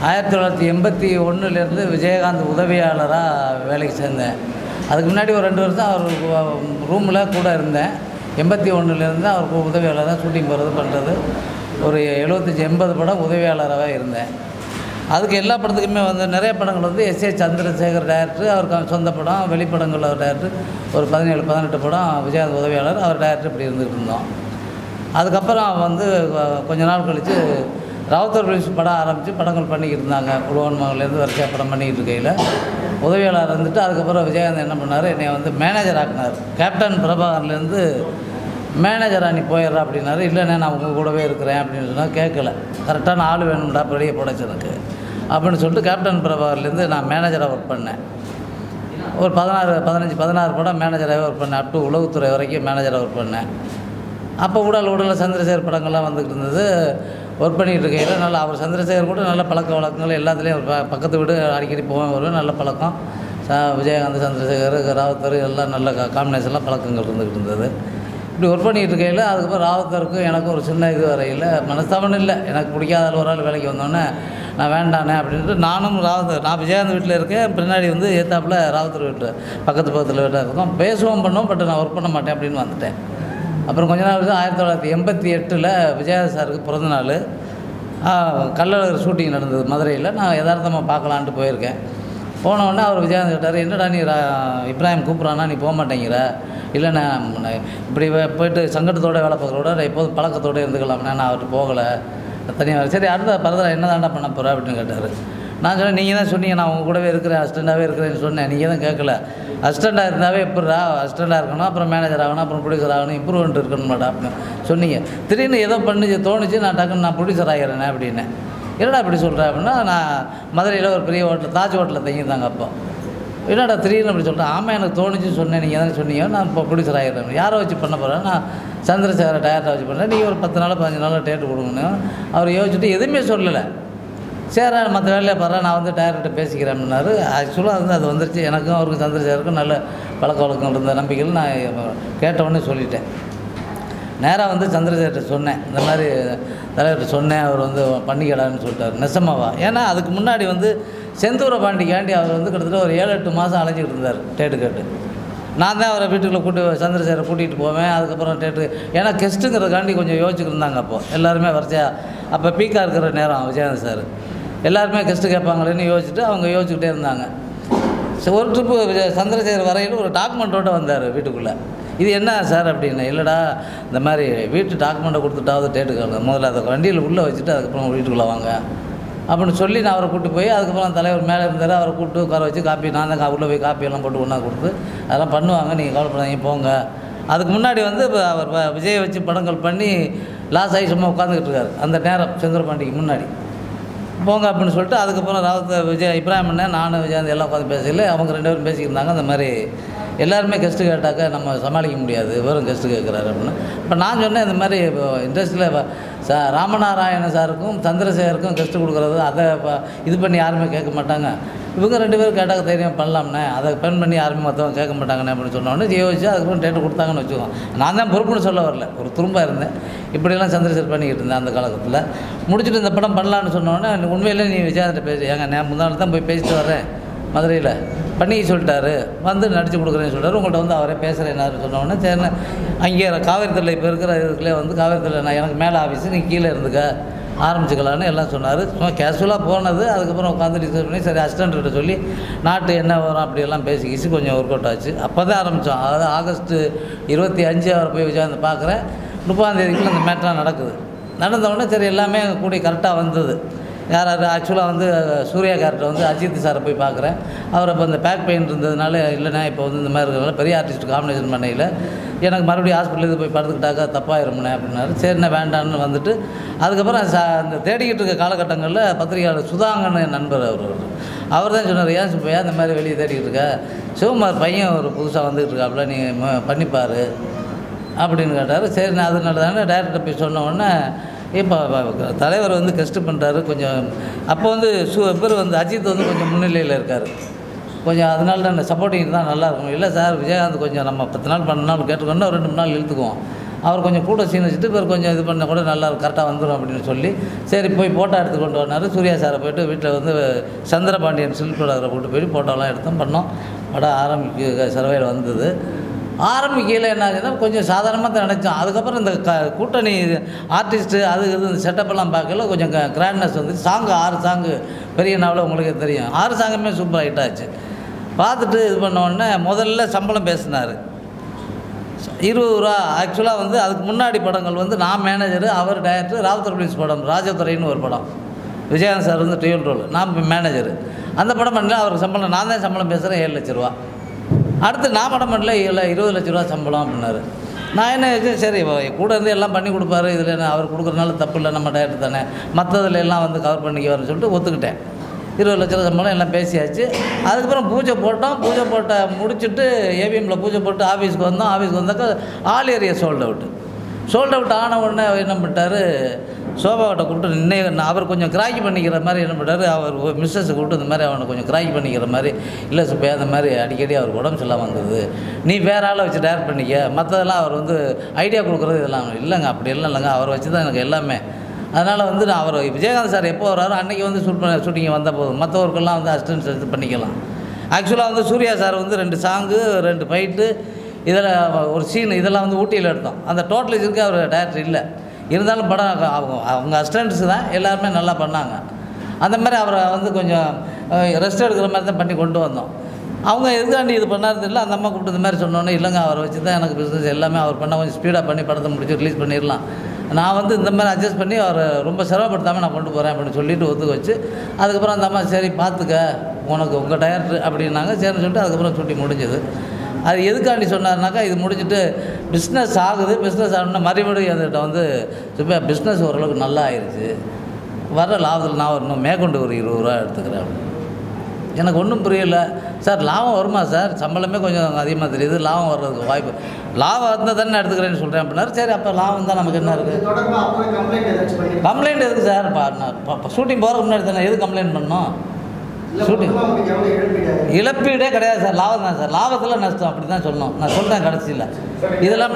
ஆயிரத்தி தொள்ளாயிரத்தி எண்பத்தி ஒன்றுலேருந்து விஜயகாந்த் உதவியாளராக வேலைக்கு சேர்ந்தேன் அதுக்கு முன்னாடி ஒரு ரெண்டு வருஷம் அவர் ரூமில் கூட இருந்தேன் எண்பத்தி ஒன்றுலேருந்து அவருக்கு உதவியாளராக ஷூட்டிங் போகிறது பண்ணுறது ஒரு எழுபத்தஞ்சி எண்பது படம் உதவியாளராகவே இருந்தேன் அதுக்கு எல்லா படத்துக்குமே வந்து நிறைய படங்கள் வந்து எஸ் ஏ சந்திரசேகர் டைரக்டர் அவருக்கு சொந்த படம் வெளிப்படங்கள் அவர் டைரக்டர் ஒரு பதினேழு பதினெட்டு படம் விஜயகாந்த் உதவியாளர் அவர் டைரக்டர் இப்படி இருந்துகிட்டு இருந்தோம் அதுக்கப்புறம் வந்து அஹ், கொஞ்ச நாள் கழித்து ராவுத்தர் பிலிம்ஸ் படம் ஆரம்பித்து படங்கள் பண்ணிக்கிட்டு இருந்தாங்க உழவன் மகள்லேருந்து வரிசையாக படம் பண்ணிக்கிட்டு இருக்கையில் உதவியாளர் இருந்துட்டு அதுக்கப்புறம் விஜயகாந்த் என்ன பண்ணார் என்னை வந்து மேனேஜர் ஆக்கினார் கேப்டன் பிரபாகர்லேருந்து மேனேஜராக நீ போயிடுற அப்படின்னாரு இல்லைண்ணே நான் உங்கள் கூடவே இருக்கிறேன் அப்படின்னு சொன்னால் கேட்கல கரெக்டான ஆள் வேணும்டா பெரிய ப்ரொடக்ஷனுக்கு அப்படின்னு சொல்லிட்டு கேப்டன் பிரபாகர்லேருந்து நான் மேனேஜராக ஒர்க் பண்ணேன் ஒரு பதினாறு பதினஞ்சு பதினாறு படம் மேனேஜராகவே ஒர்க் பண்ணேன் அப் டு உளவுத்துறை வரைக்கும் மேனேஜராக ஒர்க் பண்ணேன் அப்போ உடல் உடலில் சந்திரசேகர் படங்கள்லாம் வந்துக்கிட்டு இருந்தது ஒர்க் பண்ணிகிட்டு இருக்கையில் நல்லா அவர் சந்திரசேகர் கூட நல்ல பழக்க வழக்கங்கள் எல்லாத்துலேயும் ஒரு ப- பக்கத்து வீடு அடிக்கடி போவேன் வருவேன் நல்ல பழக்கம் ச விஜயகாந்த் சந்திரசேகர் ராவுத்தர் எல்லாம் நல்ல காம்பினேஷன்லாம் பழக்கங்கள் இருந்துக்கிட்டு இருந்தது இப்படி ஒர்க் பண்ணிகிட்டு இருக்கையில் அதுக்கப்புறம் ராவுத்தருக்கும் எனக்கும் ஒரு சின்ன இது வரையில் மனஸ்தாபம் இல்லை எனக்கு பிடிக்காத ஆள் ஒரு ஆள் வேலைக்கு வந்தோடனே நான் வேண்டானே அப்படின்ட்டு நானும் ராவுத்தர் நான் விஜயகாந்த் வீட்டில் இருக்கேன் பின்னாடி வந்து ஏத்தாப்புல ராவுத்தர் வீட்டு பக்கத்து பக்கத்தில் வீட்டில் இருக்கோம் பேசுவோம் பண்ணோம் பட் நான் ஒர்க் பண்ண மாட்டேன் அப்படின்னு வந்துட்டேன் அப்புறம் கொஞ்ச நாள் கழிச்சு ஆயிரத்தி தொள்ளாயிரத்தி எண்பத்தி எட்டில் விஜயகாந்த் சாருக்கு பிறந்த நாள் கள்ளழகர் ஷூட்டிங் நடந்தது மதுரையில் நான் யதார்த்தமாக பார்க்கலான்ட்டு போயிருக்கேன் போன உடனே அவர் விஜயகாந்த் கேட்டார் என்னடா நீ ரா- இப்ராஹிம் கூப்பிட்றானா நீ போக மாட்டேங்கிற இல்லைண்ணே நான் இப்படி வே- போயிட்டு சங்கடத்தோட வேலை பார்க்குறோட நான் எப்போதும் பழக்கத்தோடு இருந்துக்கலாம்ண்ணே நான் அவர்கிட்ட போகலை தனியாக சரி அடுத்த பரதரா என்ன தாண்டா பண்ண போகிற அப்படின்னு கேட்டார் நான் சொன்னேன் நீங்கள் தான் சொன்னீங்க நான் உங்கள் கூடவே இருக்கிறேன் அசிஸ்டண்ட்டாகவே இருக்கிறேன்னு சொன்னேன் நீங்கள் தான் கேட்கல அசிஸ்டண்ட்டாக இருந்தாவே எப்படிடா அசிஸ்டண்ட்டாக இருக்கணும் அப்புறம் மேனேஜர் ஆகணும் அப்புறம் ப்ரொடியூசர் ஆகணும் இம்ப்ரூவ்மெண்ட் இருக்கணும் மேடம் அப்படின்னு சொன்னீங்க திடீர்னு ஏதோ பண்ணுச்சு தோணுச்சு நான் டக்குன்னு நான் ப்ரொடியூசர் ஆகிறேனே அப்படின்னு என்னடா இப்படி சொல்கிறேன் அப்படின்னா நான் மதுரையில் ஒரு பெரிய ஹோட்டல் தாஜ் ஹோட்டலில் தங்கியிருந்தாங்க அப்போ என்னடா திடீர்னு அப்படி சொல்லிட்டேன் ஆமாம் எனக்கு தோணுச்சு சொன்னேன் நீங்கள் தானே சொன்னீங்க நான் இப்போ ப்ரொடியூசர் ஆகிடுறேன் யாரை வச்சு பண்ண போகிறேன் நான் சந்திரசேகர டேரக்டரை வச்சு பண்ணுறேன் நீங்கள் ஒரு பத்து நாள் பதினஞ்சு நாள் டேட்டு கொடுங்கன்னு அவர் யோசிச்சுட்டு எதுவுமே சொல்லலை சரி மற்ற வேலையை பாரு நான் வந்து டைரக்டர் பேசிக்கிறேன்னாரு ஆக்சுவலாக வந்து அது வந்துருச்சு எனக்கும் அவருக்கும் சந்திரசேகருக்கும் நல்ல பழக்க வழக்கம் இருந்த நம்பிக்கையில் நான் கேட்டவுடனே சொல்லிட்டேன் நேராக வந்து சந்திரசேகர்கிட்ட சொன்னேன் இந்த மாதிரி தலைவர்கிட்ட சொன்னேன் அவர் வந்து பண்ணிக்கடான்னு சொல்லிட்டார் நெசமாவா ஏன்னா அதுக்கு முன்னாடி வந்து செந்தூர பாண்டிக்காண்டி அவர் வந்து கிட்டத்தட்ட ஒரு ஏழு எட்டு மாதம் அலைஞ்சிக்கிட்டு இருந்தார் டேட்டு கேட்டு நான் தான் அவரை வீட்டுக்குள்ளே கூட்டி சந்திரசேகரை கூட்டிகிட்டு போவேன் அதுக்கப்புறம் டேட்டு ஏன்னா கெஸ்ட்டுங்கிறதுக்காண்டி கொஞ்சம் யோசிச்சுட்டு இருந்தாங்க அப்போது எல்லாருமே வரிசையா அப்போ பீக்காக இருக்கிற நேரம் விஜயகாந்த் சார் எல்லாருமே கெஸ்ட்டு கேட்பாங்களேன்னு யோசிச்சுட்டு அவங்க யோசிச்சுக்கிட்டே இருந்தாங்க சரி, ஒரு ட்ரிப்பு விஜய் சந்திரசேகர் வரையில் ஒரு டாக்குமெண்ட்டோட வந்தார் வீட்டுக்குள்ளே இது என்ன சார் அப்படின்னு இல்லைடா இந்த மாதிரி வீட்டு டாக்குமெண்ட்டை கொடுத்துட்டாவது டேட்டுக்காங்க முதல்ல அதை வண்டியில் உள்ளே வச்சுட்டு அதுக்கப்புறம் வீட்டுக்குள்ளே வாங்க அப்படின்னு சொல்லி நான் அவரை கூப்பிட்டு போய் அதுக்கப்புறம் தலைவர் மேலே இருந்தார் அவரை கூப்பிட்டு உட்கார வச்சு காப்பி நான் தான் உள்ளே போய் காப்பி எல்லாம் போட்டு ஒன்றா கொடுத்து அதெல்லாம் பண்ணுவாங்க நீங்கள் கவலைப்படாதீங்க போங்க அதுக்கு முன்னாடி வந்து இப்ப அவர் வ- விஜயை வச்சு படங்கள் பண்ணி லாஸ் ஆகி சும்மா உட்காந்துக்கிட்டு இருக்காரு அந்த நேரம் செந்திரபாண்டிக்கு முன்னாடி போங்க அப்படின்னு சொல்லிட்டு அதுக்கப்புறம் ராவத் விஜய் இப்ராஹிம் அண்ணன் நானும் விஜயகாந்த் எல்லாம் உட்காந்து பேசல அவங்க ரெண்டு பேரும் பேசியிருந்தாங்க அந்த மாதிரி எல்லாருமே கெஸ்ட்டு கேட்டாக்க நம்ம சமாளிக்க முடியாது வெறும் கெஸ்ட்டு கேட்குறாரு அப்படின்னு இப்போ நான் சொன்னேன் இந்த மாதிரி இப்போ இண்டஸ்ட்ரியில் ச ராமநாராயண சாருக்கும் சந்திரசேகருக்கும் கெஸ்ட்டு கொடுக்குறது அதை இப்போ இது பண்ணி யாருமே கேட்க மாட்டாங்க இவங்க ரெண்டு பேரும் கேட்டாக்க தைரியம் பண்ணலாம்ண்ணே அதை பெண் பண்ணி யாருமே மற்றவங்க கேட்க மாட்டாங்கண்ணே அப்படின்னு சொன்னோடனே யோசிச்சு அதுக்கப்புறம் டேட்டு கொடுத்தாங்கன்னு வச்சுக்கோங்க நான் தான் பொறுப்புன்னு சொல்ல வரல ஒரு துரும்பாக இருந்தேன் இப்படியெல்லாம் சந்திரசேகர் பண்ணிக்கிட்டு இருந்தேன் அந்த காலகட்டத்தில் முடிச்சுட்டு இந்த படம் பண்ணலான்னு சொன்னோடனே உண்மையிலே நீ விஜயாந்திட்ட பேசி ஏங்க நான் முந்தாள் தான் போய் பேசிட்டு வரேன் மதுரையில் பண்ணி சொல்லிட்டாரு வந்து நடிச்சு கொடுக்குறேன்னு சொல்லிட்டாரு உங்கள்கிட்ட வந்து அவரே பேசுகிறேன்னாரு சொன்னோடனே சரிண்ணே அங்கே காவேரி தலை இப்போ இருக்கிற இதுக்குள்ளே வந்து காவேரி தலை நான் எனக்கு மேலே ஆஃபீஸு நீ கீழே இருந்துக்க ஆரம்பிச்சுக்கலான்னு எல்லாம் சொன்னார் சும்மா கேஷுவலாக போனது அதுக்கப்புறம் உட்காந்து டிஸ்கஸ் பண்ணி சரி அசிஸ்டண்ட்கிட்ட சொல்லி நாட்டு என்ன வரும் அப்படியெல்லாம் பேசி கீசி கொஞ்சம் ஒர்க் அவுட் ஆச்சு அப்போ தான் ஆரம்பித்தோம் அதாவது ஆகஸ்ட்டு இருபத்தி அஞ்சு அவரை போய் விஜயாந்து பார்க்குறேன் முப்பதாம் தேதிக்குள்ள அந்த மேட்டர்லாம் நடக்குது நடந்த உடனே சரி எல்லாமே கூடி கரெக்டாக வந்தது யார் யார் ஆக்சுவலாக வந்து சூர்யா கேரக்டர் வந்து அஜித் சாரை போய் பார்க்குறேன் அவர் அப்போ இந்த பேக் பெயின் இருந்ததுனால இல்லைண்ணா இப்போ வந்து இந்த மாதிரி இருக்கிறனால பெரிய ஆர்டிஸ்ட் காம்பினேஷன் பண்ணையில் எனக்கு மறுபடியும் ஹாஸ்பிட்டலுக்கு போய் படுத்துக்கிட்டாக்கா தப்பாயிரும்ண்ணே அப்படின்னாரு சரிண்ணே வேண்டான்னு வந்துட்டு அதுக்கப்புறம் ச இந்த தேடிக்கிட்டு இருக்க காலகட்டங்களில் பத்திரிகையாளர் சுதாங்கன்னு என் நண்பர் அவர் அவர் தான் சொன்னார் ஏன் இப்போ ஏன் இந்த மாதிரி வெளியே தேடிக்கிட்டு இருக்க சிவகுமார் பையன் ஒரு புதுசாக வந்துக்கிட்டு இருக்காப்புல நீ ம- பண்ணிப்பாரு அப்படின்னு கேட்டார் சரி நான் அதனால தானே டேரக்டர் போய் சொன்ன உடனே இப்போ தலைவர் வந்து கஷ்டம் பண்ணுறாரு கொஞ்சம் அப்போ வந்து சு பேர் வந்து அஜித் வந்து கொஞ்சம் முன்னிலையில் இருக்கார் கொஞ்சம் அதனால தான் சப்போர்ட்டிங் தான் நல்லா இருக்கும் இல்லை சார் விஜயகாந்த் கொஞ்சம் நம்ம பத்து நாள் பன்னெண்டு நாள் கேட்டுக்கொண்டு ஒரு ரெண்டு மூணு நாள் இழுத்துக்குவோம் அவர் கொஞ்சம் கூட சீன் வச்சுட்டு இவர் கொஞ்சம் இது பண்ண கூட நல்லா கரெக்டாக வந்துடும் அப்படின்னு சொல்லி சரி போய் ஃபோட்டோ எடுத்து கொண்டு வந்தார் சூர்யா சாரை போயிட்டு வீட்டில் வந்து சந்திரபாண்டியன் சில்க் ப்ராடக்டரை கூட்டு போய் ஃபோட்டோலாம் எடுத்தோம் பண்ணோம் படம் ஆரம்பிக்க சர்வையில் வந்தது ஆரம்பிக்கையில் என்ன ஆச்சுன்னா கொஞ்சம் சாதாரணமாக தான் நினச்சோம் அதுக்கப்புறம் இந்த க கூட்டணி ஆர்டிஸ்ட்டு அது இது இந்த செட்டப்பெல்லாம் பார்க்கல கொஞ்சம் கிராண்ட்னஸ் வந்து சாங்கு ஆறு சாங்கு பெரிய நாவல உங்களுக்கே தெரியும் ஆறு சாங்குமே சூப்பர் ஹிட் ஆச்சு பார்த்துட்டு இது பண்ண உடனே முதல்ல சம்பளம் பேசினார் இருபது ரூபா ஆக்சுவலாக வந்து அதுக்கு முன்னாடி படங்கள் வந்து நான் மேனேஜர் அவர் டைரக்டர் ராவுத்தர் பிளிஸ் படம் ராஜதுரைன்னு ஒரு படம் விஜயகாந்த் சார் வந்து ட்ரியூல் ரோல் நான் மேனேஜர் அந்த படம் பண்ணல அவருக்கு சம்பளம் நான் தான் சம்பளம் பேசுகிறேன் ஏழு லட்ச ரூபா அடுத்து நான் படம் பண்ணல இல்லை இருபது லட்ச ரூபா சம்பளம் அப்படின்னாரு நான் என்ன யோசிச்சேன், சரி இவ கூட இருந்து எல்லாம் பண்ணி கொடுப்பாரு இதில் என்ன அவர் கொடுக்குறதுனால தப்பு இல்லை நம்ம டேரக்டர் தானே மற்றதுல எல்லாம் வந்து கவர் பண்ணிக்குவார்னு சொல்லிட்டு ஒத்துக்கிட்டேன் இருபது லட்ச ரூபா சம்பளம் எல்லாம் பேசியாச்சு அதுக்கப்புறம் பூஜை போட்டோம் பூஜை போட்ட முடிச்சுட்டு ஏவிஎம்மில் பூஜை போட்டு ஆஃபீஸ்க்கு வந்தோம் ஆஃபீஸ்க்கு வந்தாக்கா all area sold out sold out ஆன உடனே அவர் என்ன பண்ணிட்டாரு சோபாவட்டை கூப்பிட்டு இன்னை அவர் கொஞ்சம் கிராக்கி பண்ணிக்கிற மாதிரி என்ன பண்ணிட்டாரு அவர் மிஸ்ஸஸை கூப்பிட்டு இந்த மாதிரி அவனை கொஞ்சம் கிராக்கி பண்ணிக்கிற மாதிரி இல்லை சுப்பையா அந்த மாதிரி அடிக்கடி அவர் உடம்பு சரியில்லாமல் வந்தது நீ வேற ஆளை வச்சு டேரக்ட் பண்ணிக்க மற்றதெல்லாம் அவர் வந்து ஐடியா கொடுக்குறது இதெல்லாம் இல்லைங்க அப்படி எல்லாம் இல்லைங்க அவரை வச்சு தான் எனக்கு எல்லாமே அதனால் வந்து நான் அவர் விஜயகாந்த் சார் எப்போ வர்றாரோ அன்றைக்கி வந்து ஷூட் பண்ண ஷூட்டிங் வந்த போதும் மற்றவருக்கெல்லாம் வந்து அசிஸ்டன்ஸ் எடுத்து பண்ணிக்கலாம் ஆக்சுவலாக வந்து சூர்யா சார் வந்து ரெண்டு சாங்கு ரெண்டு ஃபைட்டு இதில் ஒரு சீன் இதெல்லாம் வந்து ஊட்டியில் எடுத்தோம் அந்த டோட்டல் இதுக்கு அவர் டேரக்டர் இல்லை இருந்தாலும் படம் அவங்க அவங்க அசிஸ்டன்ட்ஸ் தான் எல்லாருமே நல்லா பண்ணாங்க அந்த மாதிரி அவரை வந்து கொஞ்சம் ரெஸ்ட் எடுக்கிற மாதிரி தான் பண்ணி கொண்டு வந்தோம் அவங்க எதுக்காண்டி இது பண்ணாரு இல்லை அந்த அம்மா கூப்பிட்டு இந்த மாதிரி சொன்னோன்னே இல்லைங்க அவரை வச்சு தான் எனக்கு பிஸ்னஸ் எல்லாமே அவர் பண்ண கொஞ்சம் ஸ்பீடாக பண்ணி படத்தை முடிச்சு ரிலீஸ் பண்ணிடலாம் நான் வந்து இந்த மாதிரி அட்ஜஸ்ட் பண்ணி அவரை ரொம்ப சிரமப்படுத்தாமல் நான் கொண்டு போகிறேன் அப்படின்னு சொல்லிட்டு ஒத்துக்க வச்சு அதுக்கப்புறம் அந்த அம்மா சரி பார்த்துக்க உனக்கு உங்கள் டயர் அப்படின்னாங்க சரின்னு சொல்லிட்டு அதுக்கப்புறம் சுட்டி முடிஞ்சது அது எதுக்காண்டி சொன்னார்னாக்கா இது முடிச்சுட்டு பிஸ்னஸ் ஆகுது பிஸ்னஸ் ஆகணும்னா மறுபடியும் அதுகிட்ட வந்து இப்போ பிஸ்னஸ் ஓரளவுக்கு நல்லா ஆயிடுச்சு வர லாபத்தில் நான் ஒரு இன்னும் மேற்கொண்டு ஒரு இருபது ரூபா எடுத்துக்கிறேன் எனக்கு ஒன்றும் புரியல சார் லாபம் வருமா சார் சம்பளமே கொஞ்சம் அதிகமாக தெரியுது லாபம் வர்றதுக்கு வாய்ப்பு லாபம் வந்தால் தானே எடுத்துக்கிறேன்னு சொல்கிறேன் அப்படின்னாரு சரி அப்போ லாபம் தான் நமக்கு என்ன இருக்குது இது தொடர்பா அப்பவே கம்ப்ளைண்ட் ஏதாச்சும் பண்ணிருக்கீங்களா? கம்ப்ளைண்ட் எதுக்கு சார் ஷூட்டிங் போகிறதுக்கு முன்னாடி தானே எது கம்ப்ளைண்ட் பண்ணோம் இல்ல shooting. மொத்தமா உங்களுக்கு எவ்வளவு இழப்பீடு இழப்பீடே கிடையாது சார் லாபம் தான் சார் லாபத்தில் நஷ்டம் அப்படி தான் சொல்லணும் நான் சொல்கிறேன் கடைசியில் இதெல்லாம்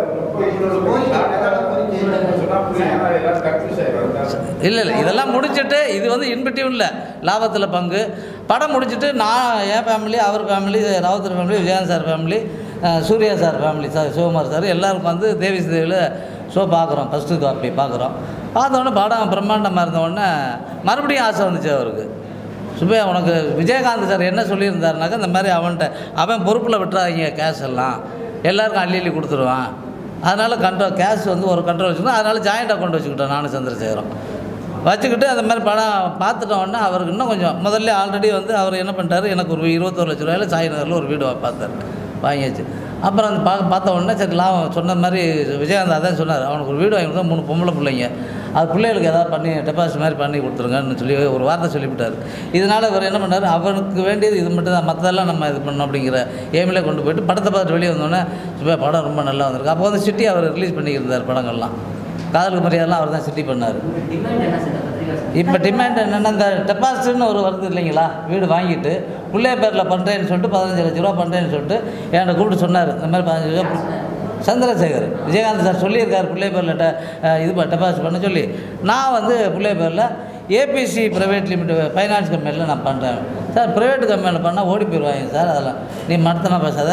இல்லை இல்லை இதெல்லாம் முடிச்சுட்டு இது வந்து இன்பிட்டியும் இல்லை லாபத்தில் பங்கு படம் முடிச்சுட்டு நான் என் ஃபேமிலி அவர் family Rowther family Vijayakanth sir family அஹ், Surya sir family sir Sivakumar sir எல்லாருக்கும் வந்து தேவிஸ் தேவியில் ஷோ பார்க்குறோம் ஃபஸ்ட்டு காப்பி பார்க்குறோம் பார்த்தோன்னே படம் பிரம்மாண்டமாக இருந்தோடனே மறுபடியும் ஆசை வந்துச்சு அவருக்கு சுப்பையா உனக்கு விஜயகாந்த் சார் என்ன சொல்லியிருந்தாருனாக்கா இந்த மாதிரி அவன்கிட்ட அவன் பொறுப்பில் விட்டுறாதீங்க கேஷ் எல்லாம் எல்லாருக்கும் அள்ளி அள்ளி கொடுத்துருவான் அதனால் கண்ட்ரோல் கேஷ் வந்து ஒரு கண்ட்ரோல் வச்சுக்கணும் அதனால் ஜாயிண்ட் அக்கௌண்ட் வச்சுக்கிட்டோம் நானும் சந்திரசேகரம் வச்சுக்கிட்டு அந்த மாதிரி படம் பார்த்துட்ட உடனே அவருக்கு இன்னும் கொஞ்சம் முதல்ல ஆல்ரெடி வந்து அவர் என்ன பண்ணிட்டாரு எனக்கு ஒரு இருபத்தோரு லட்ச ரூபாயில் சாய் நகரில் ஒரு வீடு வா- பார்த்தாரு வாங்கியாச்சு அப்புறம் அந்த பார்க்க பார்த்த உடனே சரி லாபம் சொன்ன மாதிரி விஜயகாந்த் அதான் சொன்னார் அவனுக்கு ஒரு வீடு வாங்கி கொடுத்தா மூணு பொம்பளை பிள்ளைங்க அது பிள்ளைகளுக்கு ஏதாவது பண்ணி டெபாசிட் மாதிரி பண்ணி கொடுத்துருங்கன்னு சொல்லி ஒரு வார்த்தை சொல்லிவிட்டார் இதனால் இவர் என்ன பண்ணார் அவனுக்கு வேண்டியது இது மட்டும் தான் மற்றதெல்லாம் நம்ம இது பண்ணோம் அப்படிங்கிற ஏமில் கொண்டு போயிட்டு படத்தை பார்த்துட்டு வெளியே வந்தோடனே சும்மா படம் ரொம்ப நல்லா வந்திருக்கு அப்போ வந்து சிட்டி அவர் ரிலீஸ் பண்ணியிருந்தார் படங்கள்லாம் காதலுக்கு மரியாதைலாம் அவர் தான் சிட்டி பண்ணார் டிமாண்ட் என்ன சார் பத்திரிகா சார் இப்போ டிமாண்ட் என்னென்னா இந்த டெபாசிட்னு ஒரு வருது இல்லைங்களா வீடு வாங்கிட்டு பிள்ளைய பேரில் பண்ணுறேன்னு சொல்லிட்டு பதினஞ்சு லட்ச ரூபா பண்ணுறேன்னு சொல்லிட்டு என்கிட்ட கூப்பிட்டு சொன்னார் இந்த மாதிரி பதினஞ்சு ரூபா சந்திரசேகர் விஜயகாந்த் சார் சொல்லியிருக்காரு பிள்ளை பேரில் டெ அஹ் இது டெபாசிட் பண்ண சொல்லி நான் வந்து பிள்ளை பேரில் ஏபிசி ப்ரைவேட் லிமிடெட் ஃபைனான்ஸ் கம்பெனியில் நான் பண்ணுறேன் சார் ப்ரைவேட் கம்பெனியில் பண்ணால் ஓடி போயிடுவாங்க சார் அதெல்லாம் நீ மடத்தனா பேசாத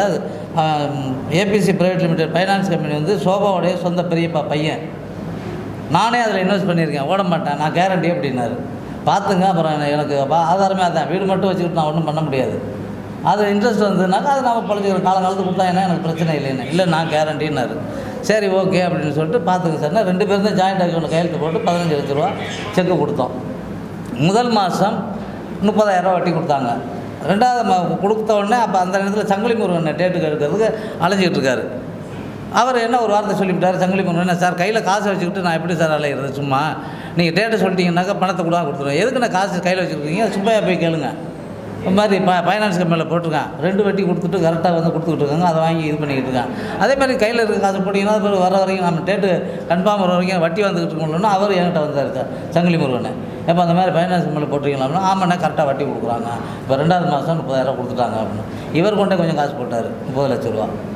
ABC private limited finance company வந்து சோபாவுடைய சொந்த பெரியப்பா பையன் நானே அதில் இன்வெஸ்ட் பண்ணியிருக்கேன் ஓட மாட்டேன் நான் கேரண்டி அப்படின்னாரு பார்த்துங்க அப்புறம் என்ன- எனக்கு பா- ஆதாரமே அதான் வீடு மட்டும் வச்சுக்கிட்டு நான் ஒன்றும் பண்ண முடியாது அது இன்ட்ரெஸ்ட் வந்ததுனாக்கா அது நம்ம பழச்சிக்கிற காலங்காலத்துக்கு கொடுத்தாங்கன்னா எனக்கு பிரச்சனை இல்லைன்னு இல்லை நான் கேரண்டின்னாரு சரி ஓகே அப்படின்னு சொல்லிட்டு பார்த்துங்க சார்னா ரெண்டு பேரும் தான் ஜாயிண்ட் அக்கௌண்ட் கையெழுத்து போட்டு பதினஞ்சு லட்ச ரூபா செக்கு கொடுத்தோம் முதல் மாதம் முப்பதாயிரரூவா வட்டி கொடுத்தாங்க ரெண்டாவது மா கொடுத்த உடனே அப்போ அந்த நேரத்தில் சங்கிலி முருகன் டேட்டுக்கு எடுக்கிறதுக்கு அலைஞ்சிக்கிட்டு இருக்காரு அவர் என்ன ஒரு வார்த்தை சொல்லிவிட்டார் சங்கிலி முருகன் சார் கையில் காசு வச்சுக்கிட்டு நான் எப்படி சார் அலையிறது சும்மா நீங்கள் டேட்டை சொல்லிட்டீங்கன்னாக்கா பணத்தை கூட கொடுத்துருவேன் எதுக்கு நான் காசு கையில் வச்சுருக்கீங்க சுப்பையா போய் கேளுங்க இந்த மாதிரி ப ஃபைனான்ஸ் கம்பெனியில் போட்டிருக்கான் ரெண்டு வட்டி கொடுத்துட்டு கரெக்டாக வந்து கொடுத்துக்கிட்டு இருக்காங்க அதை வாங்கி இது பண்ணிக்கிட்டு இருக்கான் அதே மாதிரி கையில் இருக்க காசு போட்டிங்கன்னா அது வர வரைக்கும் நம்ம டேட்டு கன்ஃபார்ம் வர வரைக்கும் வட்டி வந்துக்கிட்டு இருக்கணும்னா அவர் என்கிட்ட வந்தார் சார் சங்கிலி முருகன் எப்போ அந்த மாதிரி ஃபைனான்ஸ் கம்பெனியில் போட்டிருக்கீங்களா ஆமாண்ணா கரெக்டாக வட்டி கொடுக்குறாங்க இப்போ ரெண்டாவது மாதம் முப்பதாயிரம் கொடுத்துட்டாங்க அப்படின்னு இவர் கொண்டே கொஞ்சம் காசு போட்டார் முப்பது லட்ச ரூபா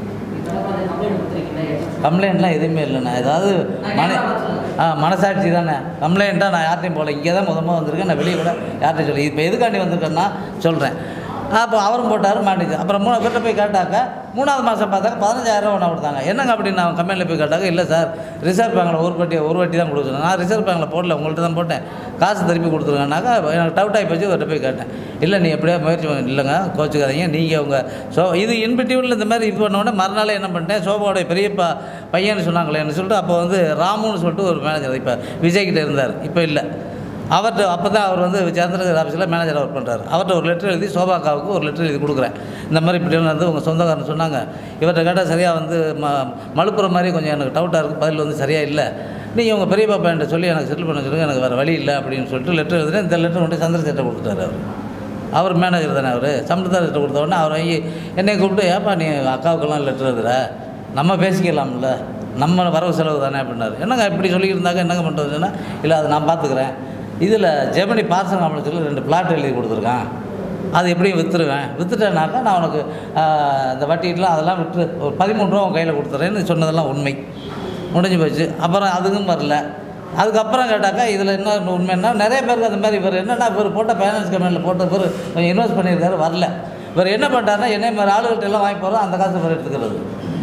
கம்ப்ளைண்ட் கொடுத்துருக்கீங்களா கம்ப்ளைண்ட்லாம் எதுவுமே இல்லைண்ணா ஏதாவது மன ஆ மனசாட்சி தானே கம்ப்ளைண்ட்டாக நான் யார்ட்டையும் போகல இங்கே தான் முத முத வந்திருக்கேன் நான் வெளியே கூட யார்ட்டையும் சொல்லி இப்போ எதுக்காண்டி வந்திருக்கேன்னா சொல்கிறேன் அப்போ அவரும் போட்டார் மாட்டிச்சு அப்புறம் மூணு பேர்கிட்ட போய் கேட்டாக்க மூணாவது மாதம் பார்த்தாக்க பதினஞ்சாயிரம் ஒன்று கொடுத்தாங்க என்னங்க அப்படின்னு நான் கம்பெனியில் போய் கேட்டாக்க இல்லை சார் ரிசர்வ் பேங்கில் ஒரு வட்டி ஒரு வட்டி தான் கொடுத்துருங்க நான் ரிசர்வ் பேங்கில் போடல உங்கள்கிட்ட தான் போட்டேன் காசு திருப்பி கொடுத்துருங்கனாக்கா எனக்கு டவுட் ஆகி போச்சு அவர்கிட்ட போய் கேட்டேன் இல்லை நீ எப்படியா முயற்சி பண்ணி இல்லைங்க கோச்சுக்காதீங்க நீங்கள் உங்கள் ஸோ இது இன்பிட்டியூவில் இந்த மாதிரி இது பண்ண உடனே மறுநாள் என்ன பண்ணிட்டேன் சோபாவோடைய பெரியப்பா பையன்னு சொன்னாங்களேன்னு சொல்லிட்டு அப்போ வந்து ராமுன்னு சொல்லிட்டு ஒரு மேனேஜர் இப்போ விஜய்கிட்ட இருந்தார் இப்போ இல்லை அவர்கிட்ட அப்போ தான் அவர் வந்து சந்திரசேகர் ஆஃபீஸில் மேனேஜர் ஒர்க் பண்ணுறாரு அவர்கிட்ட ஒரு லெட்டர் எழுதி சோபாக்காவுக்கு ஒரு லெட்டர் எழுதி கொடுக்குறேன் இந்த மாதிரி இப்படி வந்து உங்கள் சொந்தக்காரன் சொன்னாங்க இவர்கிட்ட கேட்டால் சரியாக வந்து ம மலுப்புற மாதிரி கொஞ்சம் எனக்கு டவுட்டாக இருக்குது பதில் வந்து சரியாக இல்லை நீங்கள் உங்கள் பெரிய பாப்பா என்கிட்ட சொல்லி எனக்கு செட்டில் பண்ண சொல்லுங்கள் எனக்கு வேறு வழி இல்லை அப்படின்னு சொல்லிட்டு லெட்டர் எழுதுறேன் இந்த லெட்டர் கொண்டு சந்திரசேகர்ட்ட கொடுத்துட்டாரு அவர் அவர் மேனேஜர் தானே அவர் சம்பளத்தார்கிட்ட கொடுத்த உடனே அவர் வாங்கி என்னை கூப்பிட்டு ஏப்பா நீ அக்காவுக்கெல்லாம் லெட்டர் எழுதுற நம்ம பேசிக்கலாம்ல நம்ம வரவு செலவு தானே அப்படின்னாரு என்னங்க இப்படி சொல்லியிருந்தாங்க என்னங்க பண்ணுறதுன்னா இல்லை அதை நான் பார்த்துக்கிறேன் இதில் ஜெமினி பார்சல் காம்ப்ளெக்ஸில் ரெண்டு பிளாட் எழுதி கொடுத்துருக்கான் அது எப்படியும் விற்றுருவேன் விற்றுட்டேனாக்கா நான் உனக்கு ஆஹ், இந்த வட்டிலாம் அதெல்லாம் விட்டு ஒரு பதிமூணு ரூபா உன் கையில் கொடுத்துறேன்னு சொன்னதெல்லாம் உண்மை முடிஞ்சு போச்சு அப்புறம் அதுக்கும் வரல அதுக்கப்புறம் கேட்டாக்கா இதில் என்ன உண்மைன்னா நிறைய பேருக்கு அந்த மாதிரி இவர் என்னென்னா இவர் போட்ட ஃபைனான்ஸ் கம்பெனியில் போட்ட பேர் கொஞ்சம் இன்வெஸ்ட் பண்ணியிருக்காரு வரல இவர் என்ன பண்ணிட்டாருன்னா என்னை மாதிரி ஆளுகிட்ட எல்லாம் வாங்கி போகிறோம் அந்த காசு இவர் எடுத்துக்கிறது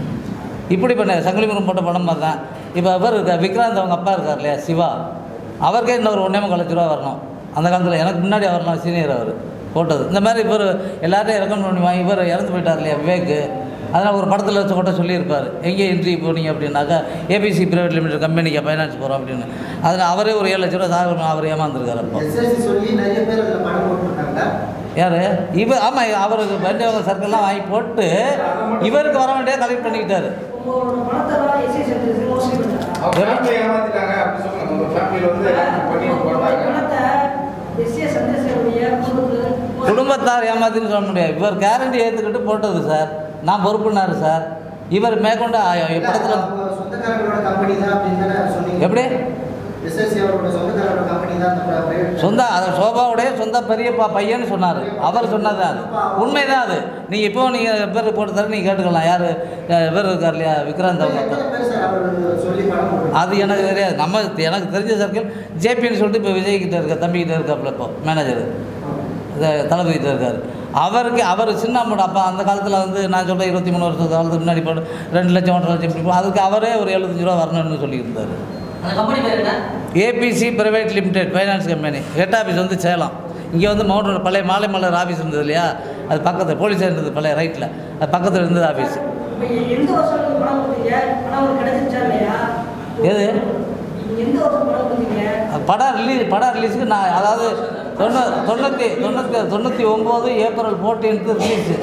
இப்படி பண்ண சங்கிலிபுரம் போட்ட படம் மாதிரி தான் இப்போ இவர் இருக்கார் விக்ராந்த் அவங்க அப்பா இருக்கார் இல்லையா சிவா அவருக்கே இன்னொரு ஒன்றே முக்கால் லட்ச ரூபா வரணும் அந்த காலத்தில் எனக்கு முன்னாடி அவர்லாம் சீனியர் அவர் போட்டது இந்த மாதிரி இவர் எல்லார்ட்டையும் ரெக்கமெண்ட் பண்ணி வாங்கி இவர் இறந்து போயிட்டார் இல்லையா விவேக் அதனால் ஒரு படத்தில் வச்சு கூட சொல்லியிருப்பார் எங்கே என்ட்ரி போனீங்க அப்படின்னாக்கா ஏபிசி பிரைவேட் லிமிடெட் கம்பெனிக்கு ஃபைனான்ஸ் போகிறோம் அப்படின்னு அதில் அவரே ஒரு ஏழு லட்ச ரூபா சார் அவர் ஏமாந்துருக்கார் அப்போ எஸ்எஸ்சி சொல்லி நிறைய பேர் அதில் பணம் போட்டுருக்காங்க யார் இவர் ஆமாம் அவருக்கு வேண்டியவங்க சர்க்கிள்லாம் வாங்கி போட்டு இவருக்கு வர வேண்டிய கலெக்ட் பண்ணிக்கிட்டாரு உங்களோட பணத்தெல்லாம் எஸ்சி சர்டிஃபிகேட் மோஸ்ட்லி அவங்க ஃபேமிலி ஏமாத்திட்டாங்க அப்படி சொல்லுங்க உங்க ஃபேமிலியில் வந்து எல்லாரும் பண்ணி போட்டாங்க பணத்தை எஸ்சி சந்திரசேகருடைய குடும்பத்துக்கு குடும்பத்தார் ஏமாத்தின்னு சொல்ல முடியாது இவர் கேரண்டி ஏற்றுக்கிட்டு போட்டது சார் நான் பொறுப்புனாரு சார் இவர் மேற்கொண்டு ஆ, படத்தில் அவங்க சொந்தக்காரங்களோட கம்பெனி தான் அப்படின்னு தானே சொன்னீங்க எப்படி எஸ்எஸ்சி அவரோட சொந்தக்காரரோட கம்பெனி தான் அந்த private- சொந்த அது சோபாவுடைய சொந்த பெரியப்பா பையன்னு சொன்னார் அவர் சொன்னது அது உண்மைதான் அது நீங்கள் இப்போ நீங்கள் பேர் போட்டு தர நீங்கள் கேட்டுக்கலாம் யார் இவர் இருக்கார் இல்லையா விக்ராந்த் அவங்க அப்பா. எத்தனை பேர் சார் அவர் சொல்லி பணம் போட்டுருக்காங்க? அது எனக்கு தெரியாது நம்ம எனக்கு தெரிஞ்ச சர்க்கிள் ஜேபின்னு சொல்லிட்டு இப்போ விஜய் கிட்ட இருக்க தம்பி கிட்ட இருக்காப்புல இப்போ மேனேஜர் இந்த தளபதிகிட்ட இருக்கார் அவருக்கு அவர் சின்ன அமௌண்ட் அப்போ அந்த காலத்தில் வந்து நான் சொல்ல இருபத்தி மூணு வருஷம் காலத்துக்கு முன்னாடி போட்டு ரெண்டு லட்சம் ஒன்றரை லட்சம் இப்படி போ- அதுக்கு அவரே ஒரு எழுபத்தஞ்சு ரூபா வரணும்னு சொல்லியிருந்தார் அந்த கம்பெனி பேர் என்ன ABC private limited finance company head office வந்து சேலம் இங்கே வந்து மவுண்ட் ரோடு பழைய மாலை மலர் ஆஃபீஸ் இருந்தது இல்லையா அது பக்கத்தில் போலீஸ் இருந்தது பழைய ரைட்டில் அது பக்கத்தில் இருந்தது ஆஃபீஸ் இப்போ எந்த வருஷம் நீங்க பணம் கொடுத்தீங்க பணம் உங்களுக்கு கிடைச்சிச்சா இல்லையா எது? நீங்க எந்த வருஷம் பணம் கொடுத்தீங்க அது படம் ரிலீஸ் படம் ரிலீஸுக்கு நான் அதாவது தொண்ணூ தொண்ணூற்றி தொண்ணூற்றி தொண்ணூற்றி ஒம்பது ஏப்ரல் ஃபோர்டீன்த்து ரிலீஸு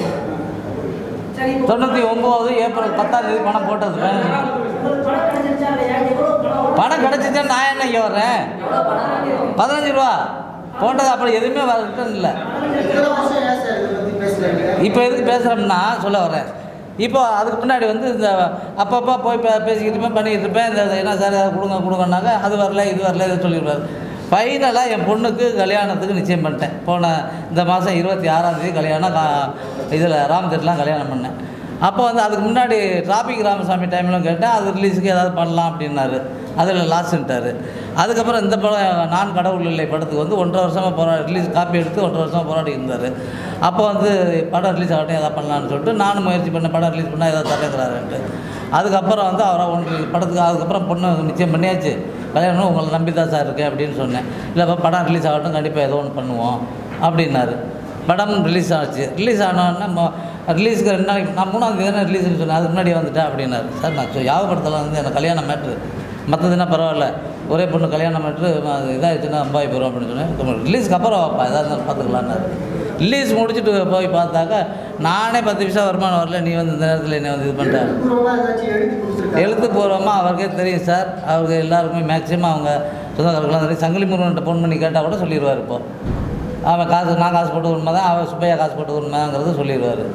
சரி இப்போ தொண்ணூற்றி ஒம்பது ஏப்ரல் பத்தாம் தேதி பணம் போட்டது உங்களுக்கு பணம் கிடைச்சிச்சா இல்லையா எவ்வளவு பணம் பணம் கிடச்சிச்சா நான் என்ன இங்கே வர்றேன் எவ்வளோ பணம் வாங்கியிருக்கீங்க? பதினஞ்சு ரூபா போட்டது அப்புறம் எதுவுமே வர ரிட்டர்ன் இல்லை இத்தனை வருஷம் ஏன் சார் இதை பற்றி பேசுறீங்க இப்போ எதுக்கு பேசுகிறோம்னா சொல்ல வரேன் இப்போ அதுக்கு முன்னாடி வந்து இந்த அப்பப்போ போய் பே பேசிக்கிட்டு இருப்பேன் பண்ணிக்கிட்டு இருப்பேன் இந்த என்ன சார் அதை கொடுங்க கொடுங்கன்னாங்க அது வரல இது வரல இதை சொல்லிடுவார் ஃபைனலாக என் பொண்ணுக்கு கல்யாணத்துக்கு நிச்சயம் பண்ணிட்டேன் போன இந்த மாதம் இருபத்தி ஆறாம் தேதி கல்யாணம் கா இதில் ராம்தெட்லாம் கல்யாணம் பண்ணேன் அப்போ வந்து அதுக்கு முன்னாடி டிராபிக் ராமசாமி டைம்லாம் கேட்டேன் அது ரிலீஸுக்கு ஏதாவது பண்ணலாம் அப்படின்னாரு அதில் லாஸ்ன்ட்டார் அதுக்கப்புறம் இந்த படம் நான் கடவுள் இல்லை படத்துக்கு வந்து ஒன்றரை வருஷமாக போரா ரிலீஸ் காப்பி எடுத்து ஒன்றரை வருஷமாக போராடி இருந்தார் அப்போ வந்து படம் ரிலீஸ் ஆகட்டும் எதாவது பண்ணலான்னு சொல்லிட்டு நானும் முயற்சி பண்ணேன் படம் ரிலீஸ் பண்ணால் ஏதாவது தட்டுக்கிறாருன்ட்டு அதுக்கப்புறம் வந்து அவரை ஒன்று படத்துக்கு அதுக்கப்புறம் பொண்ணு நிச்சயம் பண்ணியாச்சு கல்யாணம் உங்களை நம்பி தான் சார் இருக்கேன் அப்படின்னு சொன்னேன் இல்லைப்பா படம் ரிலீஸ் ஆகட்டும் கண்டிப்பாக ஏதோ ஒன்று பண்ணுவோம் அப்படின்னாரு படம் ரிலீஸ் ஆச்சு ரிலீஸ் ஆனோடனே ரிலீஸுக்கு ரெண்டு நாளைக்கு நான் மூணாம் தேதி தானே ரிலீஸ்னு சொன்னேன் அதுக்கு முன்னாடி வந்துட்டேன் அப்படின்னாரு சார் நான் சொ- யாவ படத்தில் வந்து எனக்கு கல்யாணம் மேட்ரு மற்றதுன்னா பரவாயில்ல ஒரே பொண்ணு கல்யாணம் மேட்ரு அது இதாகிடுச்சுன்னா அம்பாய் போயிடும் அப்படின்னு சொன்னேன் ரிலீஸ்க்கு அப்புறம் வாப்பா எதாக இருந்தாலும் பார்த்துக்கலான்னாரு ரிலீஸ் முடிச்சுட்டு போய் பார்த்தாக்கா நானே பத்து பைசா வருமானம் வரல நீ வந்து இந்த நேரத்தில் என்ன வந்து இது பண்ணிட்ட எழுத்துப்பூர்வமா ஏதாச்சும் எழுதி கொடுத்துருக்காங்க எழுத்துப்பூர்வமாக அவருக்கே தெரியும் சார் அவருக்கு எல்லாருக்குமே மேக்ஸிமம் அவங்க சொந்தக்காரர்கள்லாம் தெரியும் சங்கிலி முருகன்ட்ட ஃபோன் பண்ணி கேட்டால் கூட சொல்லிடுவார் இப்போ அவன் காசு நான் காசு போட்டு உண்மை தான் அவன் சுப்பையா காசு போட்டு உண்மைங்கிறது சொல்லிடுவார்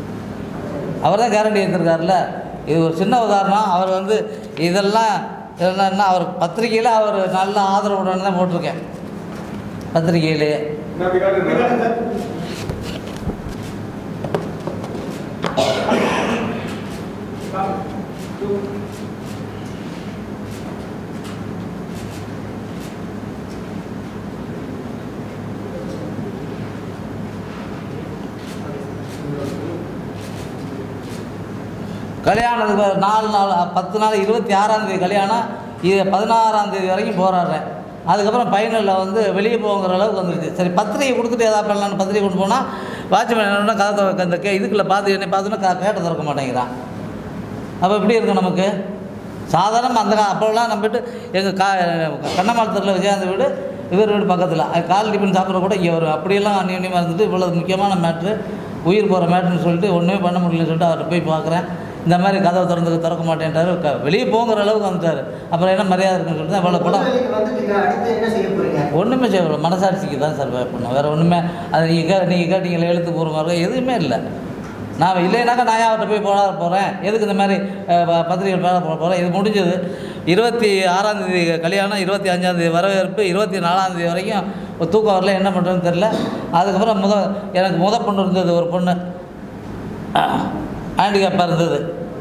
அவர் தான் கேரண்டி எடுத்திருக்காருல்ல இது ஒரு சின்ன உதாரணம் அவர் வந்து இதெல்லாம் என்னன்னா அவர் பத்திரிக்கையில் அவர் நல்ல ஆதரவுடன் தான் போட்டிருக்கேன் பத்திரிக்கையிலே கல்யாணத்துக்கு ஒரு நாலு நாள் பத்து நாள் இருபத்தி ஆறாம் தேதி கல்யாணம் இது பதினாறாம் தேதி வரைக்கும் போராடுறேன் அதுக்கப்புறம் ஃபைனலில் வந்து வெளியே போங்கிற அளவுக்கு வந்துருச்சு சரி பத்திரிகை கொடுத்துட்டு எதாவது பண்ணலான்னு பத்திரிகை கொண்டு போனால் வாட்ச்மேன் என்னன்னா கதை திறக்க இந்த கே இதுக்குள்ளே பார்த்து என்னை பார்த்தோன்னா க கேட்டை திறக்க மாட்டேங்கிறான் அப்போ எப்படி இருக்கும் நமக்கு சாதாரணமாக அந்த கா அப்போல்லாம் நம்ம வீட்டு எங்கள் கா கண்ணமாலத்தில் விஜயாந்த வீடு இவர் வீடு பக்கத்தில் அது கால் டிஃபன் சாப்பிட்ற கூட இங்கே வரும் அப்படியெல்லாம் அந்யோன்யமாக இருந்துட்டு இவ்வளோ முக்கியமான மேட்ரு உயிர் போகிற மேட்ருன்னு சொல்லிட்டு ஒன்றுமே பண்ண முடியலன்னு சொல்லிட்டு அவர்கிட்ட போய் பார்க்குறேன் இந்த மாதிரி கதவை திறந்து திறக்க மாட்டேன்ட்டாரு க வெளியே போங்கிற அளவுக்கு வந்துட்டார் அப்புறம் என்ன மரியாதை இருக்குன்னு சொல்லிட்டு அவ்வளோ படம் பொதுவெளிக்கு வந்துட்டீங்க அடுத்து என்ன செய்ய போறீங்க ஒன்றுமே செய்ய மனசாட்சிக்கு தான் சார் பண்ணணும் வேறு ஒன்றுமே அது நீங்கள் கே நீங்கள் கேட்டீங்களே எழுத்து பூர்வமாக எதுவுமே இல்லை நான் இல்லைனாக்கா நான் அவர்கிட்ட போய் போட போகிறேன் எதுக்கு இந்த மாதிரி அஹ், ப- பத்திரிகைகள் பேர போட போகிறேன் இது முடிஞ்சது இருபத்தி ஆறாந்தேதி கல்யாணம் இருபத்தி அஞ்சாந்தேதி வரவேற்பு இருபத்தி நாலாந்தேதி வரைக்கும் ஒரு தூக்கம் வரல என்ன பண்ணுறதுன்னு தெரில அதுக்கப்புறம் முத எனக்கு முத பொண்ணு இருந்தது ஒரு பொண்ணு ஹேண்டிகேப்பாக இருந்தது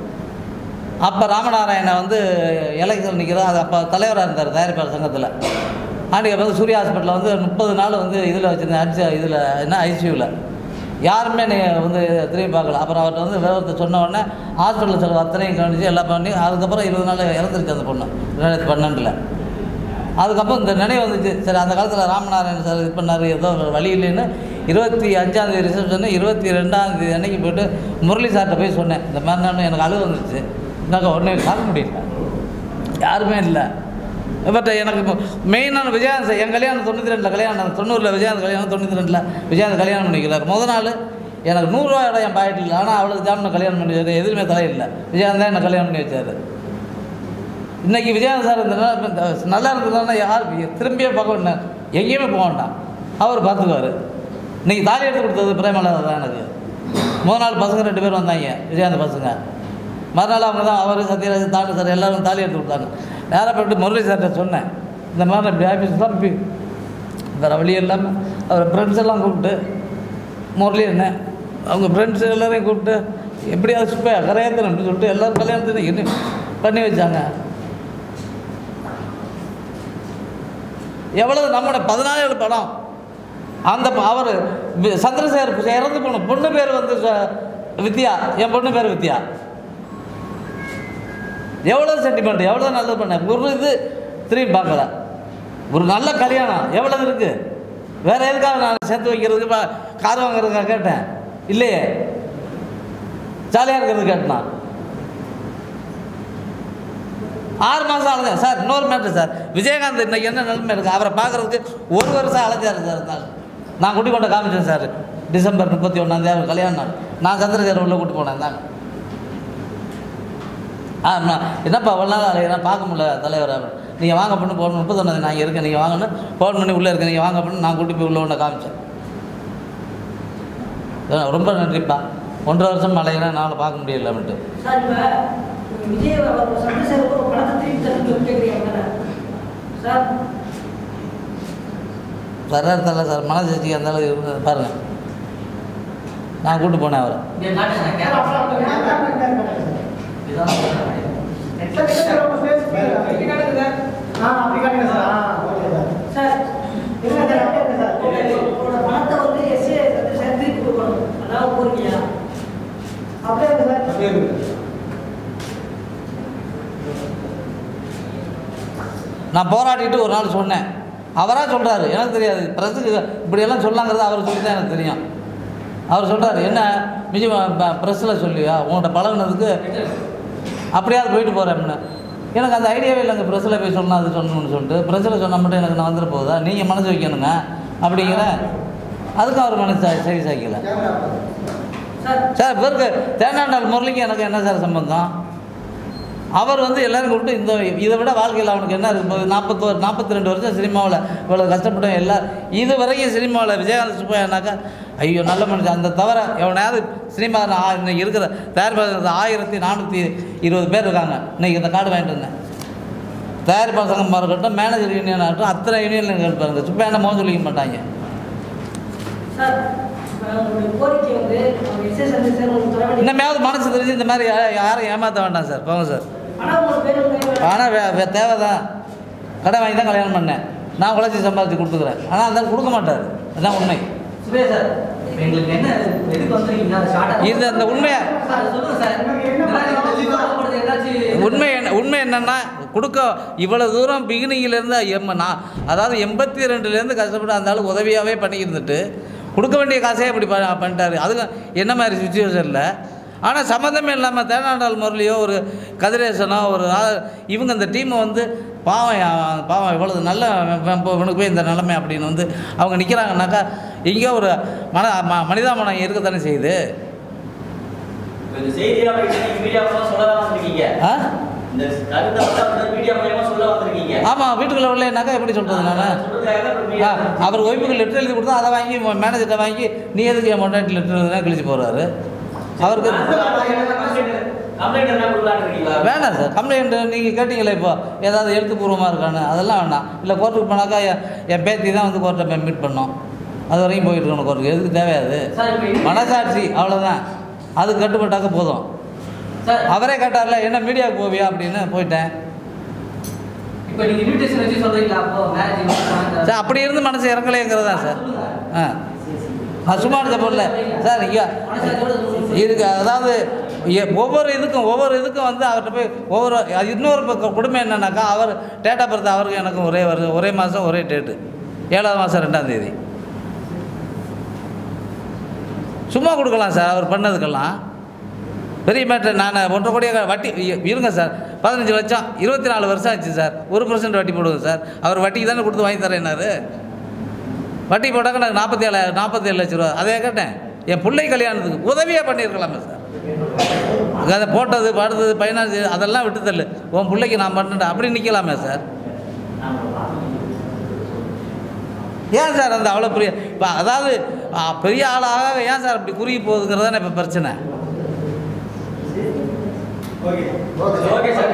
அப்போ ராமநாராயணன் வந்து எலெக்ஷன் நிற்கிறோம் அது அப்போ தலைவராக இருந்தார் தயாரிப்பாளர் சங்கத்தில் ஹேண்டிகேப் வந்து சூர்யா ஹாஸ்பிட்டலில் வந்து முப்பது நாள் வந்து இதில் வச்சுருந்தேன் அடிச்சு இதில் என்ன ஐசியூவில் யாருமே நீ வந்து திரும்பி பார்க்கல அப்புறம் அவர்கிட்ட வந்து விவரத்தை சொன்ன உடனே ஹாஸ்பிட்டலில் செலவு அத்தனையும் கவனிச்சு எல்லாம் பண்ணி அதுக்கப்புறம் இருபது நாள் இறந்துருச்சு அந்த பொண்ணு ரெண்டாயிரத்தி பன்னெண்டில் அதுக்கப்புறம் இந்த நினைவு வந்துச்சு சரி அந்த காலத்தில் ராமநாராயணன் சார் இது பண்ணார் ஏதோ ஒரு வழி இல்லைன்னு இருபத்தி அஞ்சாந்தேதி ரிசப்ஷனு இருபத்தி ரெண்டாந்தேதி அன்னைக்கு போயிட்டு முரளி சார்கிட்ட போய் சொன்னேன் இந்த மாதிரி நான் எனக்கு அழுகு வந்துருச்சு எனக்கு உடனே பார்க்க முடியல யாருமே இல்லை பட் எனக்கு இப்போ மெயினான விஜயகாந்த் சார் என் கல்யாணம் தொண்ணூற்றி ரெண்டில் கல்யாணம் தொண்ணூறில் விஜயகாந்த் கல்யாணம் தொண்ணூற்றி ரெண்டில் விஜயகாந்த் கல்யாணம் பண்ணிக்கிறார் முத நாள் எனக்கு நூறுரூவா இடம் என் பாக்கெட்டில் இல்லை ஆனால் அவளுக்கு ஜாமீன் கல்யாணம் பண்ணி வச்சாரு எதுவுமே தலையில்லை விஜயகாந்த் தான் என்னை கல்யாணம் பண்ணி வச்சார் இன்னைக்கு விஜயகாந்த் சார் இந்த நிலை- இந்த நல்லா இருந்ததுன்னா யார் திரும்பியே பார்க்க வேண்டாம் எங்கேயுமே போக வேண்டாம் அவர் பார்த்துக்குவார் இன்னைக்கு தாலி எடுத்து கொடுத்தது பிரேமலதா தான் எனக்கு முதல் நாள் பசங்க ரெண்டு பேர் வந்தாங்க விஜயகாந்த் பசங்க மறுநாள் அவங்க தான் அவர் சத்யராஜ் தாண்டி சார் எல்லாரும் தாலி எடுத்து கொடுத்தாங்க நேராக போயிட்டு முரளி சார்கிட்ட சொன்னேன் இந்த மாதிரி இப்படி ஆஃபீஸ் தான் இப்படி வேறு வழி இல்லாமல் அவர் ஃப்ரெண்ட்ஸ் எல்லாம் கூப்பிட்டு முரளி என்ன அவங்க ஃப்ரெண்ட்ஸ் எல்லாரையும் கூப்பிட்டு எப்படியாவது சுப்ப கரையாத்தணும் சொல்லிட்டு எல்லாரும் கல்யாணத்தையும் என்ன பண்ணி வச்சாங்க எவ்வளவு நம்மளோட பதினாலு படம் அந்த அவர் சந்திரசேகர் இறந்து போன பொண்ணு பேர் வந்து ச- வித்யா என் பொண்ணு பேர் வித்யா எவ்வளோ சென்டிமெண்ட் எவ்வளோ நல்லது பண்ணேன் ஒரு இது திரும்பி பார்க்கல ஒரு நல்ல கல்யாணம் எவ்வளவு இருக்கு வேற எதுக்காக நான் சேர்த்து வைக்கிறதுக்கு பா- கார் வாங்குறதுக்காக கேட்டேன் இல்லையே ஜாலியாக இருக்கிறது கேட்டேன் ஆறு மாதம் அலைஞ்சேன் சார் இன்னொரு மேட்ரு சார் விஜயகாந்த் இன்னைக்கு என்ன நிலைமை இருக்குது அவரை பார்க்கறதுக்கு ஒரு வருஷம் அலைஞ்சாரு சார் இருந்தாலும் நான் குட்டி கொண்ட காமிச்சேன் சார் டிசம்பர் முப்பத்தி ஒன்றாந்தேதி அவர் கல்யாண நாள் நான் சந்திரசேகர் உள்ள கூட்டி போனேன் தாங்க ஆ நான் என்னப்பா அவ்வளோ நாள் அலையிறேன் பார்க்க முடியல தலைவர் நீங்கள் வாங்க பண்ணு போன் முப்பத்தொன்னாந்தேதி நான் இங்கே இருக்கேன் நீங்கள் வாங்கன்னு ஃபோன் பண்ணி உள்ளே இருக்கேன் நீங்கள் வாங்க பண்ணு நான் கூட்டி போய் உள்ள ஒன்று காமிச்சேன் ஆ, ரொம்ப நன்றிப்பா ஒன்றரை வருஷம் அலையிறேன் என்னால் பார்க்க முடியல அப்படின்ட்டு சார் இப்போ விஜய் அவர் சந்திரசேகர் ஒரு படத்தை திருப்பி தரணும்னு கேட்குறீங்க சார் சார் தரல சார் மனசாட்சிக்கு அந்த அளவுக்கு இருந்தது பாருங்கள் நான் கூட்டு போனேன் அவரை இங்க காட்டுங்க சார், கேமரா அப்புறம் அப்ப கேமரா பண்ணிட்டாரு காட்டுங்க. இதான் சார், எங்க சார் உங்க face? ஆ, அப்படி காட்டுங்க சார். ஆ, ஓகே சார். சார் இருங்க சார், அப்படியே இருங்க சார். உங்களோட பணத்தை வந்து எஸ்ஏ சந்திரசேகர் திருப்பி கொடுக்கணும் அதாவது கோரிக்கையா அப்படியே இருங்க சார். நான் போராடிட்டு ஒரு நாள் சொன்னேன் அவராக சொல்கிறாரு எனக்கு தெரியாது ப்ரெஸ்ஸுக்கு இப்படியெல்லாம் சொல்லாங்கிறது அவர் சொல்லி தான் எனக்கு தெரியும் அவர் சொல்கிறாரு என்ன மிஜி ப்ரெஸ்ஸில் சொல்லியா உங்கள்கிட்ட பழகுனதுக்கு அப்படியாவது போயிட்டு போகிறேன்னு எனக்கு அந்த ஐடியாவே இல்லைங்க ப்ரெஸ்ஸில் போய் சொன்னால் அது சொல்லணும்னு சொல்லிட்டு ப்ரெஸ்ஸில் சொன்னால் மட்டும் எனக்கு நான் வந்துட போகுதா நீங்கள் மனசு வைக்கணுங்க அப்படிங்கிற அதுக்கும் அவர் மனசு சரி- சரி சாய்க்கல கேமரா பாருங்க. சார் சார் பிறகு தேனாண்டாள் முரளிக்கு எனக்கு என்ன சார் சம்பந்தம் அவர் வந்து எல்லாரும் கூப்பிட்டு இந்த இதை விட வாழ்க்கையில் அவனுக்கு என்ன இருக்கு நாற்பத்தோரு நாற்பத்தி ரெண்டு வருஷம் சினிமாவில் இவ்வளோ கஷ்டப்பட்டவன் எல்லாம் இது வரைக்கும் சினிமாவில் விஜயகாந்த் சுப்பையானாக்கா ஐயோ நல்ல மனுஷன் அந்த தவிர எவனையாவது சினிமா நான் இன்னைக்கு இருக்கிற தயாரிப்பாளர் ஆயிரத்தி நானூற்றி இருபது பேர் இருக்காங்க இன்னைக்கு இந்த கார்டு வாங்கிட்டு இருந்தேன் தயாரிப்பாளர் சங்கமாக இருக்கட்டும் மேனேஜர் யூனியன் ஆகட்டும் அத்தனை யூனியன் இருப்பாங்க சுப்பையான மோகம் சொல்லிக்க மாட்டாங்க சார் இப்போ உங்களுடைய கோரிக்கை வந்து அவர் எஸ்ஏ சந்திரசேகர் உங்களுக்கு தர வேண்டிய இன்னமையாவது மனசு தெரிஞ்சு இந்த மாதிரி யா- யாரையும் ஏமாற்ற வேண்டாம் சார் போங்க சார் ஆனால் உங்களுக்கு பேர் வந்து ஆனால் வே வே தேவை தான் கடன் வாங்கி தான் கல்யாணம் பண்ணேன் நான் உழைச்சி சம்பாதிச்சு கொடுத்துக்கிறேன் ஆனால் அந்த கொடுக்க மாட்டார் அதுதான் உண்மை சுபே சார் இப்ப எங்களுக்கு என்ன எதுக்கு வந்திருக்கீங்க அது ஷார்ட்டா இது அந்த உண்மையை சார் சொல்லுங்க சார் இந்த மாதிரி ஏதாச்சும் தேவைப்படுது, ஏதாச்சும் உண்மை என்ன உண்மை என்னன்னா கொடுக்க இவ்வளோ தூரம் பிகினிங்கிலேருந்து எம் நான் அதாவது எண்பத்தி ரெண்டுலேருந்து கஷ்டப்பட்டு அந்த ஆளு உதவியாகவே பண்ணியிருந்துட்டு கொடுக்க வேண்டிய காசே இப்படி ப பண்ணிட்டாரு அதுக்கு என்ன மாதிரி சுச்சுவேஷனில் ஆனால் சம்மந்தமே இல்லாமல் தேனாண்டாள் முரளியோ ஒரு கதிரேசனோ ஒரு ஆ- இவங்க இந்த டீமை வந்து பாவம் யா- பாவம் இவ்வளவு நல்ல இவன் இப்போ இவனுக்கு போய் இந்த நிலைமை அப்படின்னு வந்து அவங்க நிற்கிறாங்கனாக்கா இங்கே ஒரு மன ம- மனிதாமனம் இருக்கத்தானே செய்யுது இந்த செய்தியை அப்படி நீங்க மீடியா மூலமா சொல்ல தான் வந்திருக்கீங்க ஆ இந்த கருத்தை வந்து அப்படி மீடியா மூலமா சொல்ல வந்திருக்கீங்க ஆமாம் வீட்டுக்குள்ளே உள்ளேனாக்கா எப்படி சொல்கிறது நான் சொல்றதுக்காக தான் இப்ப ஆ, media- அவர் ஒய்ஃபுக்கு லெட்டர் எழுதி கொடுத்தா அதை வாங்கி மேனேஜர்கிட்ட வாங்கி நீ எதுக்கு என் மொண்டாட்டி லெட்டர் எழுதுனா கிழிச்சு போகிறாரு அவருக்கு கம்ப்ளைண்ட் என்ன கொடுக்கலான்னு இருக்கீங்களா வேணாம் சார் கம்ப்ளைண்ட் நீங்கள் கேட்டீங்களே இப்போ ஏதாவது எழுத்துப்பூர்வமாக இருக்கான்னு அதெல்லாம் வேண்டாம் இல்லை கோர்ட்டுக்கு போனாக்கா என் என் பேத்தி தான் வந்து கோர்ட்டை போய் மீட் பண்ணோம் அது வரைக்கும் போயிட்டு இருக்கணும் கோர்ட்டுக்கு எதுக்கு தேவையாது சார் இப்ப இன்னும் மனசாட்சி அவ்வளோதான் அது கட்டுப்பட்டாக்க போதும் சார் அவரே கேட்டார்ல என்ன மீடியாவுக்கு போவியா அப்படின்னு போயிட்டேன் இப்போ நீங்க இன்விடேஷன் வச்சு சொல்றீங்களா அப்போ மேரேஜ் சார் அப்படி இருந்து மனசு இறங்கலைங்கிறது தான் சார் ஆ நான் சும்மா இருந்த பொருள் சார் ஐயா இதுக்கு அதாவது எ- ஒவ்வொரு இதுக்கும் ஒவ்வொரு இதுக்கும் வந்து அவர்கிட்ட போய் ஒவ்வொரு அது இன்னொரு பக்கம் கொடுமை என்னன்னாக்கா அவர் டேட் ஆஃப் பர்த் அவருக்கு எனக்கும் ஒரே வருது ஒரே மாதம் ஒரே டேட்டு ஏழாவது மாதம் ரெண்டாம் தேதி சும்மா கொடுக்கலாம் சார் அவர் பண்ணதுக்கெல்லாம் பெரிய மேட்ரு நான் ஒன்றரை கோடியாக வட்டி இ- இருங்க சார் பதினஞ்சு லட்சம் இருபத்தி நாலு வருஷம் ஆச்சு சார் ஒரு பர்சன்ட் வட்டி போடுவோம் சார் அவர் வட்டிக்கு தானே கொடுத்து வாங்கி தரேன்னாரு வட்டி போட்டாக்க எனக்கு நாற்பத்தி ஏழு நாற்பத்தி ஏழு லட்ச ரூபா அதே கேட்டேன் என் பிள்ளை கல்யாணத்துக்கு உதவியாக பண்ணியிருக்கலாமே சார் அதை போட்டது படுத்தது ஃபைனான்ஸ் அதெல்லாம் விட்டு தள்ளு உன் பிள்ளைக்கு நான் பண்ணேன் அப்படி நிற்கலாமே சார் ஏன் சார் அந்த அவ்வளோ பெரிய இப்போ அதாவது ஆ, பெரிய ஆளாக ஏன் சார் அப்படி குறுகி போகுதுங்கிறது தானே இப்போ பிரச்சனை ஓகே சார்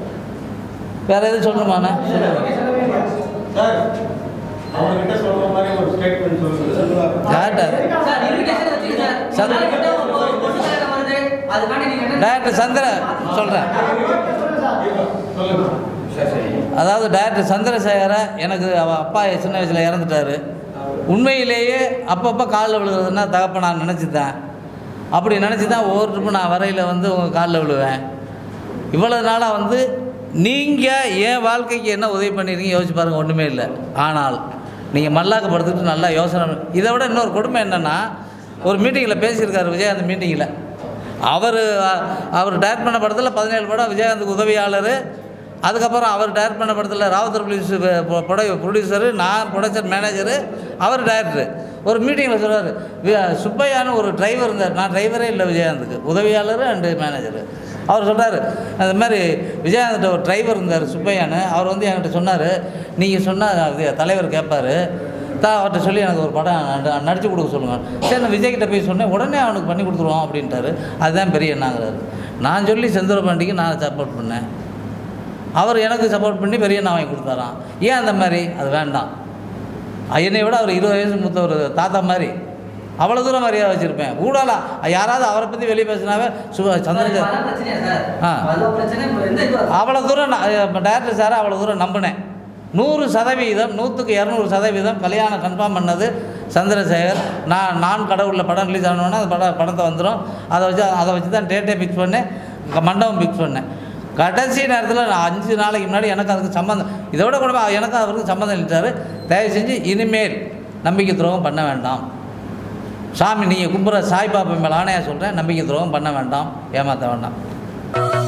வேறு எதுவும் சொல்லணுமாண்ணே சொல்லுங்க சார் அவங்ககிட்ட சொல்ற மாதிரி ஒரு ஸ்டேட்மெண்ட் சொல்லுங்க யார்கிட்ட சார் இன்விடேஷன் வச்சுங்க சார் சார். நாளைக்கு கிட்ட ஒரு பொ- பொண்ணு கல்யாணம் வருது அதுக்காண்டி நீங்க என்ன டைரக்டர் சந்திர சொல்கிறேன் சொல்லுங்க சரி சரி அதாவது டைரக்டர் சந்திரசேகரை எனக்கு அவ அப்பா சின்ன வயசில் இறந்துட்டாரு உண்மையிலேயே அப்பப்போ காலில் விழுகிறதுனா தகப்ப நான் நினச்சிட்டேன் அப்படி நினச்சி தான் ஒவ்வொரு ட்ரிப்பு நான் வரையில் வந்து உங்கள் காலில் விழுவேன் இவ்வளவு நாளாக வந்து நீங்கள் என் வாழ்க்கைக்கு என்ன உதவி பண்ணியிருக்கீங்க யோசிச்சு பாருங்கள் ஒன்றுமே இல்லை ஆனால் நீங்கள் மல்லாக்க படுத்துட்டு நல்லா யோசனை பண்ணி- இதை விட இன்னொரு கொடுமை என்னென்னா ஒரு மீட்டிங்கில் பேசியிருக்காரு விஜயகாந்த் மீட்டிங்கில் அவர் அவர் டைரக்ட் பண்ண படத்தில் பதினேழு படம் விஜயகாந்துக்கு உதவியாளர் அதுக்கப்புறம் அவர் டைரக்ட் பண்ண படத்தில் ராவுத்தர் ப்ரொடியூஸ் ப்ரொடியூசரு நான் ப்ரொடக்ஷன் மேனேஜரு அவர் டைரக்டர் ஒரு மீட்டிங்கில் சொல்றாரு வி சுப்பையான்னு ஒரு டிரைவர் இருந்தார் நான் டிரைவரே இல்லை விஜயகாந்துக்கு உதவியாளர் அண்டு மேனேஜரு அவர் சொல்றாரு அந்த மாதிரி விஜயகாந்த்கிட்ட ஒரு டிரைவர் இருந்தார் சுப்பையான்னு அவர் வந்து என்கிட்ட சொன்னார் நீங்கள் சொன்னால் அது தலைவர் கேட்பாரு தான் அவர்கிட்ட சொல்லி எனக்கு ஒரு படம் நடி- நடிச்சு கொடுக்க சொல்லுங்கள் சரி நான் விஜய்கிட்ட போய் சொன்னேன் உடனே அவனுக்கு பண்ணி கொடுத்துருவோம் அப்படின்ட்டாரு அதுதான் பெரிய என்னாங்கிறாரு நான் சொல்லி செந்தூர பாண்டிக்கு நான் சப்போர்ட் பண்ணேன் அவர் எனக்கு சப்போர்ட் பண்ணி பெரிய நான் வாங்கி கொடுத்தாராம் ஏன் அந்த மாதிரி அது வேண்டாம் என்னை விட அவர் இருபது வயசு மூத்த ஒரு தாத்தா மாதிரி அவ்வளோ தூரம் மரியாதை வச்சுருப்பேன் ஊடாலா யாராவது அவரை பற்றி வெளியே பேசினாவே சு சந்திரன் பல பிரச்சனையா சார் ஆ. பல பிரச்சனை இப்போ எந்த இது அவ்வளோ தூரம் நான் டேரக்டர் சாரை அவ்வளோ தூரம் நம்பினேன் நூறு சதவீதம் நூற்றுக்கு இரநூறு சதவீதம் கல்யாணம் கன்ஃபார்ம் பண்ணது சந்திரசேகர் நான் நான் கடவுளில் படம் ரிலீஸ் ஆனோன்னா அந்த படம் படத்தை வந்துடும் அதை வச்சு அதை வச்சு தான் டேட்டே ஃபிக்ஸ் பண்ணேன் க- மண்டபம் ஃபிக்ஸ் பண்ணேன் கடைசி நேரத்தில் நான் அஞ்சு நாளைக்கு முன்னாடி எனக்கு அதுக்கு சம்மந்தம் இதை விட கூட எனக்கு அவருக்கு சம்மந்தம் இல்லைட்டாரு தயவு செஞ்சு இனிமேல் நம்பிக்கை துரோகம் பண்ண வேண்டாம் சாமி நீங்கள் கும்புற சாய்பாபா மேலே ஆணையாக சொல்கிறேன் நம்பிக்கை துரோகம் பண்ண வேண்டாம் ஏமாற்ற வேண்டாம்